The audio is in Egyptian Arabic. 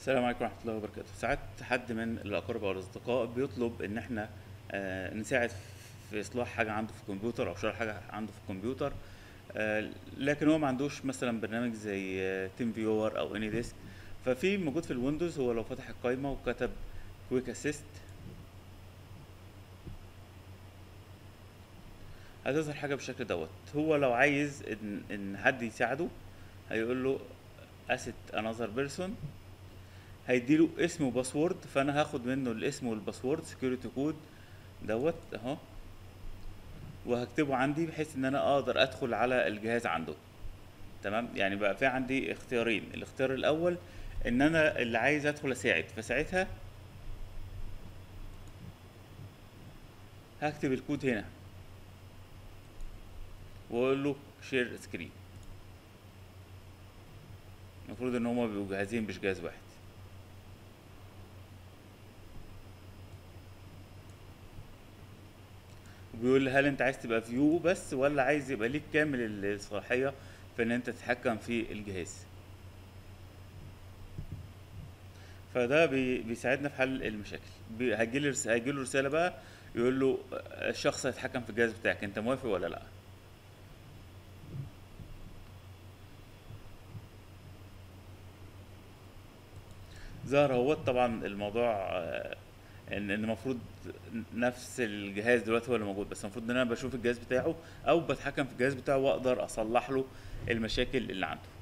السلام عليكم ورحمة الله وبركاته ساعات حد من الأقارب أو الأصدقاء بيطلب إن إحنا آه، نساعد في إصلاح حاجة عنده في الكمبيوتر أو شرح حاجة عنده في الكمبيوتر آه، لكن هو ما عندوش مثلا برنامج زي تيم فيور أو اني ديسك ففي موجود في الويندوز هو لو فتح القايمة وكتب كويك اسيست هتظهر حاجة بالشكل دوت هو لو عايز إن إن حد يساعده هيقول له asset another person هيديله اسم وباسورد فانا هاخد منه الاسم والباسورد سكيورتي كود دوت اهو وهكتبه عندي بحيث ان انا اقدر ادخل على الجهاز عنده تمام يعني بقى في عندي اختيارين الاختيار الاول ان انا اللي عايز ادخل اساعد فساعتها هكتب الكود هنا واقول له شير سكرين المفروض ان هما بيبقوا جاهزين مش جهاز واحد وبيقول لي هل انت عايز تبقى فيو بس ولا عايز يبقى ليك كامل الصلاحية في ان انت تتحكم في الجهاز فده بي بيساعدنا في حل المشاكل بي- هيجيلي رس- هيجيله رسالة بقى يقول له الشخص هيتحكم في الجهاز بتاعك انت موافق ولا لا ظهر هو طبعا الموضوع آه، ان ان المفروض نفس الجهاز دلوقتي هو اللي موجود بس المفروض ان انا بشوف الجهاز بتاعه او بتحكم في الجهاز بتاعه واقدر اصلح له المشاكل اللي عنده